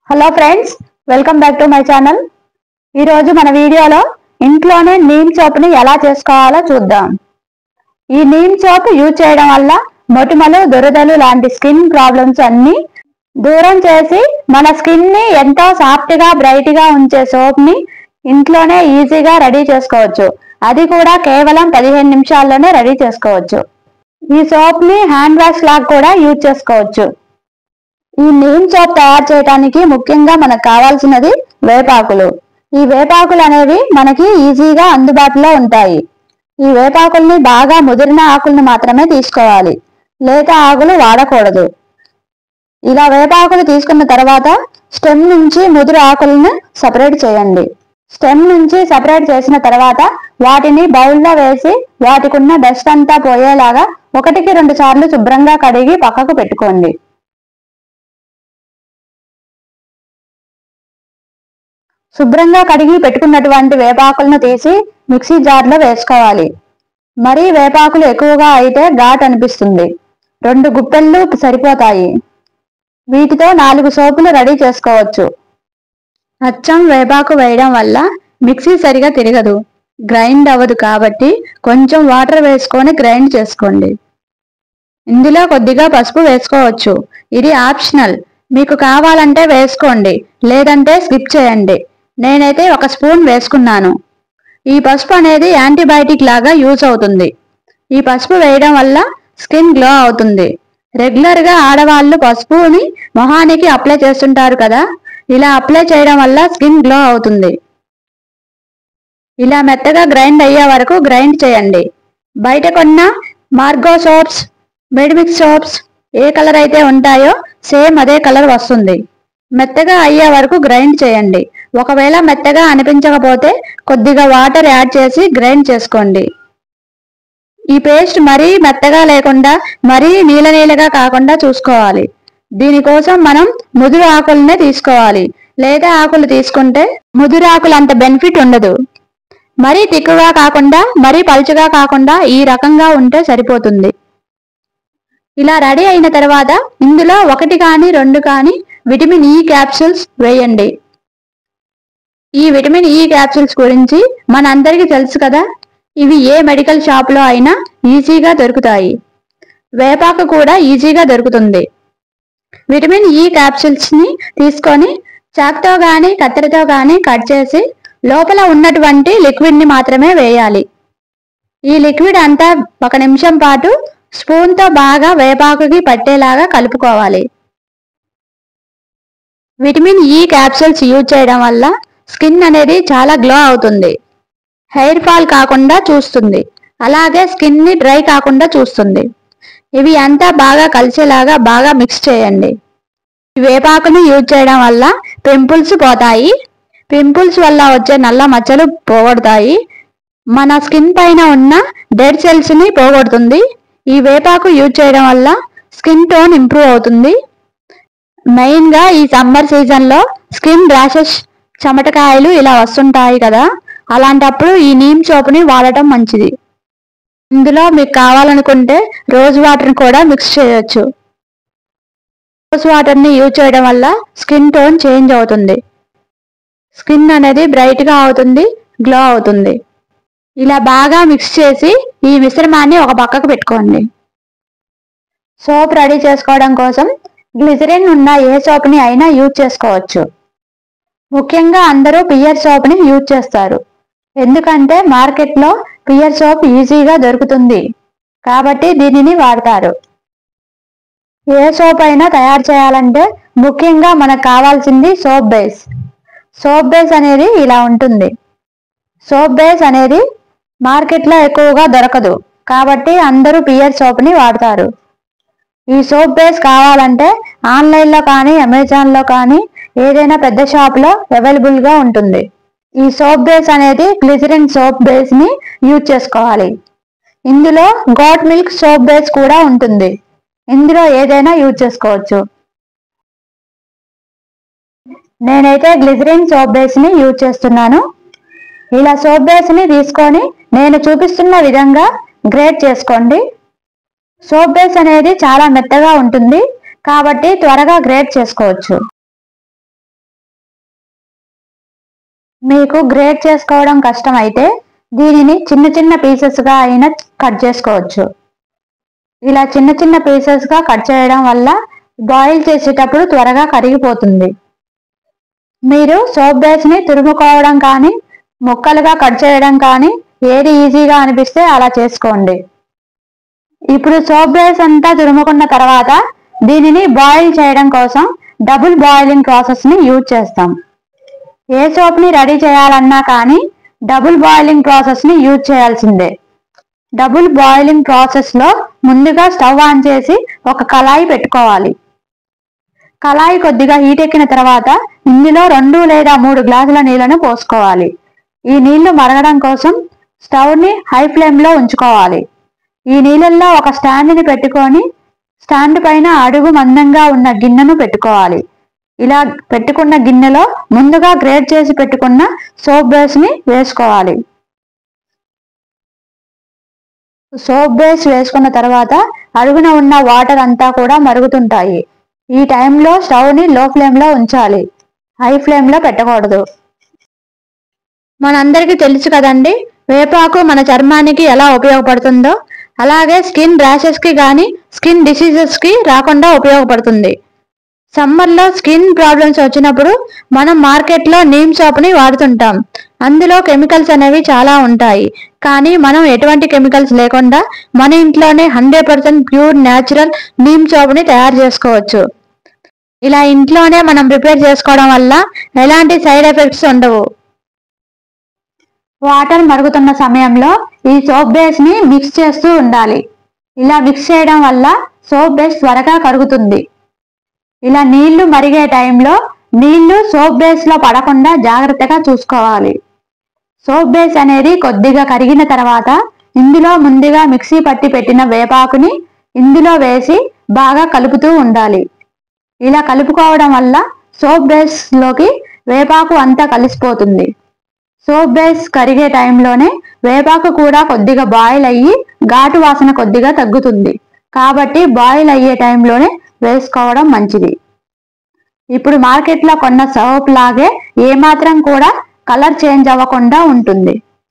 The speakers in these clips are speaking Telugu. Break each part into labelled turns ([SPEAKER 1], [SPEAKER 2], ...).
[SPEAKER 1] hello friends welcome back to my channel ఈరోజు మన వీడియోలో ఇంట్లోనే నీమ్ సోప్ని ఎలా చేసుకోవాలో చూద్దాం ఈ నీమ్ సోప్ యూజ్ చేయడం వల్ల మొటిమలు దురదలు లాంటి స్కిన్ ప్రాబ్లమ్స్ అన్ని దూరం చేసి మన స్కిన్ ని ఎంతో సాఫ్ట్ గా బ్రైట్ గా ఉంచే సోప్ ని ఇంట్లోనే ఈజీగా రెడీ చేసుకోవచ్చు అది కూడా కేవలం పదిహేను నిమిషాల్లోనే రెడీ చేసుకోవచ్చు ఈ సోప్ ని హ్యాండ్ వాష్ లాగా కూడా యూజ్ చేసుకోవచ్చు ఈ నీమ్ సోప్ తయారు చేయడానికి ముఖ్యంగా మనకు కావాల్సినది వేపాకులు ఈ వేపాకులు అనేవి మనకి ఈజీగా అందుబాటులో ఉంటాయి ఈ వేపాకుల్ని బాగా ముదిరిన ఆకుల్ని మాత్రమే తీసుకోవాలి లేత ఆకులు వాడకూడదు ఇలా వేపాకులు తీసుకున్న తర్వాత స్టెమ్ నుంచి ముదురు ఆకులను సపరేట్ చేయండి స్టెమ్ నుంచి సపరేట్ చేసిన తర్వాత వాటిని బౌల్లో వేసి వాటికున్న డస్ట్ అంతా పోయేలాగా ఒకటికి రెండు సార్లు శుభ్రంగా కడిగి పక్కకు పెట్టుకోండి శుభ్రంగా కడిగి పెట్టుకున్నటువంటి వేపాకులను తీసి మిక్సీ జార్లో వేసుకోవాలి మరీ వేపాకులు ఎక్కువగా అయితే ఘాట్ అనిపిస్తుంది రెండు గుప్పెళ్ళు సరిపోతాయి వీటితో నాలుగు సోపులు రెడీ చేసుకోవచ్చు అచ్చం వేపాకు వేయడం వల్ల మిక్సీ సరిగా తిరగదు గ్రైండ్ అవ్వదు కాబట్టి కొంచెం వాటర్ వేసుకొని గ్రైండ్ చేసుకోండి ఇందులో కొద్దిగా పసుపు వేసుకోవచ్చు ఇది ఆప్షనల్ మీకు కావాలంటే వేసుకోండి లేదంటే స్కిప్ చేయండి నేనైతే ఒక స్పూన్ వేసుకున్నాను ఈ పసుపు అనేది యాంటీబయాటిక్ లాగా యూజ్ అవుతుంది ఈ పసుపు వేయడం వల్ల స్కిన్ గ్లో అవుతుంది రెగ్యులర్ గా ఆడవాళ్ళు పసుపుని మొహానికి అప్లై చేస్తుంటారు కదా ఇలా అప్లై చేయడం వల్ల స్కిన్ గ్లో అవుతుంది ఇలా మెత్తగా గ్రైండ్ అయ్యే వరకు గ్రైండ్ చేయండి బయట కొన్న మార్గో సోప్స్ మెడిమిక్స్ సోప్స్ ఏ కలర్ అయితే ఉంటాయో సేమ్ అదే కలర్ వస్తుంది మెత్తగా అయ్యే వరకు గ్రైండ్ చేయండి ఒకవేళ మెత్తగా అనిపించకపోతే కొద్దిగా వాటర్ యాడ్ చేసి గ్రైండ్ చేసుకోండి ఈ పేస్ట్ మరీ మెత్తగా లేకుండా మరీ నీల నీలగా కాకుండా చూసుకోవాలి దీనికోసం మనం ముదురు ఆకులనే తీసుకోవాలి లేదా ఆకులు తీసుకుంటే ముదురు ఆకులు అంత బెనిఫిట్ ఉండదు మరీ తిక్కుగా కాకుండా మరీ పలుచగా కాకుండా ఈ రకంగా ఉంటే సరిపోతుంది ఇలా రెడీ అయిన తర్వాత ఇందులో ఒకటి కానీ రెండు కానీ విటమిన్ ఈ క్యాప్సూల్స్ వేయండి ఈ విటమిన్ ఈ క్యాప్సూల్స్ గురించి మనందరికీ తెలుసు కదా ఇవి ఏ మెడికల్ షాప్లో అయినా ఈజీగా దొరుకుతాయి వేపాకు కూడా ఈజీగా దొరుకుతుంది విటమిన్ ఈ క్యాప్సూల్స్ ని తీసుకొని చాక్తో గాని కత్తెరతో గాని కట్ చేసి లోపల ఉన్నటువంటి లిక్విడ్ ని మాత్రమే వేయాలి ఈ లిక్విడ్ అంతా ఒక నిమిషం పాటు స్పూన్ తో బాగా వేపాకుకి పట్టేలాగా కలుపుకోవాలి విటమిన్ ఈ క్యాప్సూల్స్ యూజ్ చేయడం వల్ల స్కిన్ అనేది చాలా గ్లో అవుతుంది హెయిర్ ఫాల్ కాకుండా చూస్తుంది అలాగే స్కిన్ ని డ్రై కాకుండా చూస్తుంది ఇవి అంతా బాగా కలిసేలాగా బాగా మిక్స్ చేయండి ఈ వేపాకుని యూజ్ చేయడం వల్ల పింపుల్స్ పోతాయి పింపుల్స్ వల్ల వచ్చే నల్ల మచ్చలు పోగొడతాయి మన స్కిన్ పైన ఉన్న డెడ్ సెల్స్ ని పోగొడుతుంది ఈ వేపాకు యూజ్ చేయడం వల్ల స్కిన్ టోన్ ఇంప్రూవ్ అవుతుంది మెయిన్ గా ఈ సమ్మర్ సీజన్ లో స్కిన్ ర్యాషెస్ చెమటకాయలు ఇలా వస్తుంటాయి కదా అలాంటప్పుడు ఈ నీమ్ సోప్ని వాడటం మంచిది ఇందులో మీకు కావాలనుకుంటే రోజ్ వాటర్ కూడా మిక్స్ చేయొచ్చు రోజ్ వాటర్ ని యూజ్ చేయడం వల్ల స్కిన్ టోన్ చేంజ్ అవుతుంది స్కిన్ అనేది బ్రైట్ గా అవుతుంది గ్లో అవుతుంది ఇలా బాగా మిక్స్ చేసి ఈ మిశ్రమాన్ని ఒక పక్కకు పెట్టుకోండి సోప్ రెడీ చేసుకోవడం కోసం గ్లిజరిన్ ఉన్న ఏ సోప్ని అయినా యూజ్ చేసుకోవచ్చు ముఖ్యంగా అందరూ పియర్ సోప్ని యూజ్ చేస్తారు ఎందుకంటే మార్కెట్లో పియర్ సోప్ ఈజీగా దొరుకుతుంది కాబట్టి దీనిని వాడతారు ఏ సోప్ అయినా తయారు చేయాలంటే ముఖ్యంగా మనకు కావాల్సింది సోప్ బేస్ సోప్ బేస్ అనేది ఇలా ఉంటుంది సోప్ బేస్ అనేది మార్కెట్లో ఎక్కువగా దొరకదు కాబట్టి అందరూ పియర్ సోప్ని వాడతారు ఈ సోప్ బేస్ కావాలంటే ఆన్లైన్లో కానీ అమెజాన్లో కానీ ఏదైనా పెద్ద షాప్లో అవైలబుల్గా ఉంటుంది ఈ సోప్ బేస్ అనేది గ్లిజరిన్ సోప్ బేస్ ని యూజ్ చేసుకోవాలి ఇందులో గోట్ మిల్క్ సోప్ బేస్ కూడా ఉంటుంది ఇందులో ఏదైనా యూజ్ చేసుకోవచ్చు నేనైతే గ్లిజరిన్ సోప్ బేస్ ని యూజ్ చేస్తున్నాను ఇలా సోప్ బేస్ ని తీసుకొని నేను చూపిస్తున్న విధంగా గ్రేట్ చేసుకోండి సోప్ బేస్ అనేది చాలా మెత్తగా ఉంటుంది కాబట్టి త్వరగా గ్రేట్ చేసుకోవచ్చు మీకు గ్రేట్ చేసుకోవడం కష్టం అయితే దీనిని చిన్న చిన్న పీసెస్ గా అయినా కట్ చేసుకోవచ్చు ఇలా చిన్న చిన్న పీసెస్ గా కట్ చేయడం వల్ల బాయిల్ చేసేటప్పుడు త్వరగా కరిగిపోతుంది మీరు సోప్ బేస్ ని తురుముకోవడం కానీ ముక్కలుగా కట్ చేయడం కానీ ఏది ఈజీగా అనిపిస్తే అలా చేసుకోండి ఇప్పుడు సోప్ బేస్ అంతా తురుముకున్న తర్వాత దీనిని బాయిల్ చేయడం కోసం డబుల్ బాయిలింగ్ ప్రాసెస్ ని యూజ్ చేస్తాం ఏ సోప్ ని రెడీ చేయాలన్నా కానీ డబుల్ బాయిలింగ్ ప్రాసెస్ ని యూజ్ చేయాల్సిందే డబుల్ బాయిలింగ్ ప్రాసెస్ లో ముందుగా స్టవ్ ఆన్ చేసి ఒక కళాయి పెట్టుకోవాలి కళాయి కొద్దిగా హీట్ ఎక్కిన తర్వాత ఇందులో రెండు లేదా మూడు గ్లాసుల నీళ్లను పోసుకోవాలి ఈ నీళ్లు మరగడం కోసం స్టవ్ ని హై ఫ్లేమ్ లో ఉంచుకోవాలి ఈ నీళ్ళల్లో ఒక స్టాండ్ ని పెట్టుకొని స్టాండ్ పైన అడుగు మందంగా ఉన్న గిన్నెను పెట్టుకోవాలి ఇలా పెట్టుకున్న గిన్నెలో ముందుగా గ్రేట్ చేసి పెట్టుకున్న సోప్ బేస్ ని వేసుకోవాలి సోప్ బేస్ వేసుకున్న తర్వాత అడుగున ఉన్న వాటర్ అంతా కూడా మరుగుతుంటాయి ఈ టైంలో స్టవ్ ని లో ఫ్లేమ్ లో ఉంచాలి హై ఫ్లేమ్ లో పెట్టకూడదు మనందరికీ తెలుసు కదండి వేపాకు మన చర్మానికి ఎలా ఉపయోగపడుతుందో అలాగే స్కిన్ ర్యాషెస్ కి కానీ స్కిన్ డిసీజెస్ కి రాకుండా ఉపయోగపడుతుంది సమ్మర్ లో స్కిన్ ప్రాబ్లమ్స్ వచ్చినప్పుడు మనం మార్కెట్ లో నీమ్ సోప్ ని వాడుతుంటాం అందులో కెమికల్స్ అనేవి చాలా ఉంటాయి కానీ మనం ఎటువంటి కెమికల్స్ లేకుండా మన ఇంట్లోనే hundred percent pure natural neem soap ని తయారు చేసుకోవచ్చు ఇలా ఇంట్లోనే మనం ప్రిపేర్ చేసుకోవడం వల్ల ఎలాంటి సైడ్ ఎఫెక్ట్స్ ఉండవు వాటర్ మరుగుతున్న సమయంలో ఈ సోప్ బేస్ ని మిక్స్ చేస్తూ ఉండాలి ఇలా మిక్స్ చేయడం వల్ల సోప్ బేస్ త్వరగా కరుగుతుంది ఇలా నీళ్లు మరిగే టైంలో నీళ్లు సోప్ బేస్ లో పడకుండా జాగ్రత్తగా చూసుకోవాలి సోప్ బేస్ అనేది కొద్దిగా కరిగిన తర్వాత ఇందులో ముందుగా మిక్సీ పట్టి పెట్టిన వేపాకుని ఇందులో వేసి బాగా కలుపుతూ ఉండాలి ఇలా కలుపుకోవడం వల్ల సోప్ బేస్ లోకి వేపాకు అంతా కలిసిపోతుంది సోప్ బేస్ కరిగే టైంలోనే వేపాకు కూడా కొద్దిగా బాయిల్ అయ్యి ఘాటు వాసన కొద్దిగా తగ్గుతుంది కాబట్టి బాయిల్ అయ్యే టైంలోనే వేసుకోవడం మంచిది ఇప్పుడు మార్కెట్లో కొన్న సోప్ లాగే ఏమాత్రం కూడా కలర్ చేంజ్ అవ్వకుండా ఉంటుంది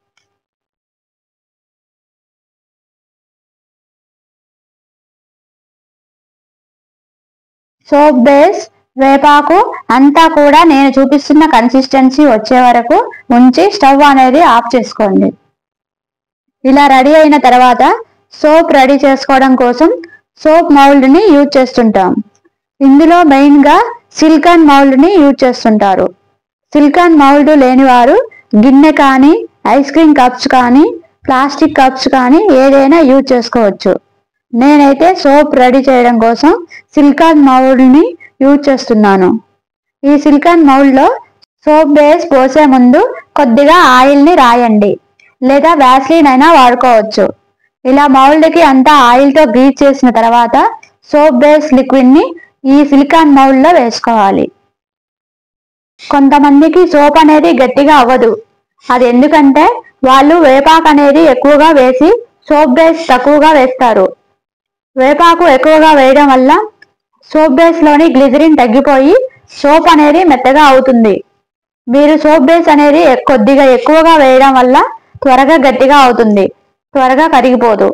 [SPEAKER 1] సోప్ బేస్ వేపాకు అంతా కూడా నేను చూపిస్తున్న కన్సిస్టెన్సీ వచ్చే వరకు ఉంచి స్టవ్ అనేది ఆఫ్ చేసుకోండి ఇలా రెడీ అయిన తర్వాత సోప్ రెడీ చేసుకోవడం కోసం సోప్ మౌల్డ్ ని యూజ్ చేస్తుంటాం ఇందులో మెయిన్ గా సిలికాన్ మౌల్డ్ ని యూజ్ చేస్తుంటారు సిలికాన్ మౌల్డ్ లేని వారు గిన్నె కానీ ఐస్ క్రీమ్ కప్స్ కానీ ప్లాస్టిక్ కప్స్ కానీ ఏదైనా యూజ్ చేసుకోవచ్చు నేనైతే సోప్ రెడీ చేయడం కోసం సిలికాన్ మౌల్డ్ ని యూజ్ చేస్తున్నాను ఈ సిలికాన్ మౌల్డ్ లో సోప్ బేస్ పోసే ముందు కొద్దిగా ఆయిల్ ని రాయండి లేదా వ్యాస్లీన్ అయినా వాడుకోవచ్చు ఇలా మౌల్డ్ కి అంతా ఆయిల్ తో గ్రీట్ చేసిన తర్వాత సోప్ బేస్ లిక్విడ్ ని ఈ సిలికాన్ మౌల్డ్ లో వేసుకోవాలి కొంతమందికి సోప్ అనేది గట్టిగా అవ్వదు అది ఎందుకంటే వాళ్ళు వేపాకు అనేది ఎక్కువగా వేసి సోప్ బేస్ తక్కువగా వేస్తారు వేపాకు ఎక్కువగా వేయడం వల్ల సోప్ బేస్ లోని గ్లిజరిన్ తగ్గిపోయి సోప్ అనేది మెత్తగా అవుతుంది మీరు సోప్ బేస్ అనేది ఎ- కొద్దిగా ఎక్కువగా వేయడం వల్ల త్వరగా గట్టిగా అవుతుంది త్వరగా కరిగిపోదు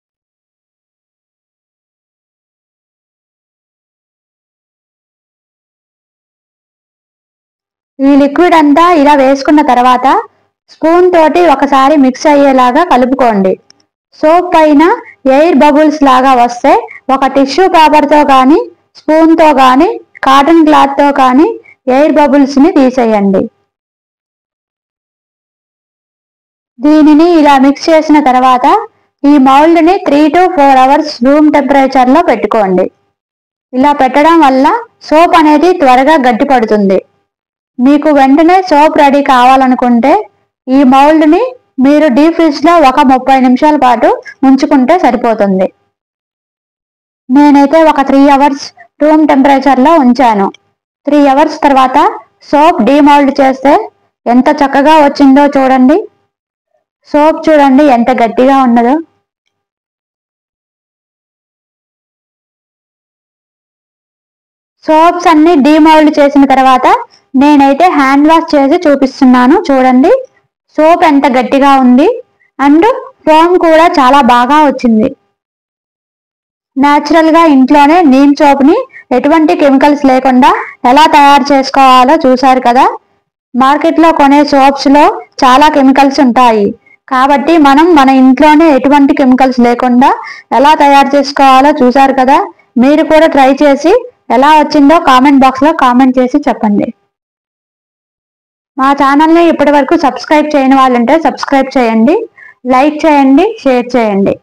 [SPEAKER 1] ఈ లిక్విడ్ అంతా ఇలా వేసుకున్న తర్వాత స్పూన్ తోటి ఒకసారి మిక్స్ అయ్యేలాగా కలుపుకోండి సోప్ పైన ఎయిర్ బబుల్స్ లాగా వస్తే ఒక టిష్యూ పేపర్ తో కానీ స్పూన్ తో కానీ కాటన్ క్లాత్ తో కానీ ఎయిర్ బబుల్స్ ని తీసేయండి దీనిని ఇలా మిక్స్ చేసిన తర్వాత ఈ మౌల్డ్ ని three to four hours room temperature లో పెట్టుకోండి ఇలా పెట్టడం వల్ల సోప్ అనేది త్వరగా గట్టిపడుతుంది మీకు వెంటనే సోప్ రెడీ కావాలనుకుంటే ఈ మౌల్డ్ ని మీరు డీప్ ఫ్రిడ్జ్ లో ఒక ముప్పై నిమిషాల పాటు ఉంచుకుంటే సరిపోతుంది నేనైతే ఒక త్రీ అవర్స్ రూమ్ టెంపరేచర్ లో ఉంచాను త్రీ అవర్స్ తర్వాత సోప్ డీమౌల్డ్ చేస్తే ఎంత చక్కగా వచ్చిందో చూడండి సోప్ చూడండి ఎంత గట్టిగా ఉన్నదో సోప్స్ అన్ని డీమౌల్డ్ చేసిన తర్వాత నేనైతే హ్యాండ్ వాష్ చేసి చూపిస్తున్నాను చూడండి సోప్ ఎంత గట్టిగా ఉంది అండ్ ఫోమ్ కూడా చాలా బాగా వచ్చింది న్యాచురల్ గా ఇంట్లోనే నీమ్ సోప్ ని ఎటువంటి కెమికల్స్ లేకుండా ఎలా తయారు చేసుకోవాలో చూసారు కదా మార్కెట్ లో కొనే సోప్స్ లో చాలా కెమికల్స్ ఉంటాయి కాబట్టి మనం మన ఇంట్లోనే ఎటువంటి కెమికల్స్ లేకుండా ఎలా తయారు చేసుకోవాలో చూసారు కదా మీరు కూడా ట్రై చేసి ఎలా వచ్చిందో కామెంట్ బాక్స్ లో కామెంట్ చేసి చెప్పండి మా ఛానల్ని ఇప్పటి వరకు సబ్స్క్రైబ్ చేయని వాళ్ళంటే సబ్స్క్రైబ్ చేయండి లైక్ చేయండి షేర్ చేయండి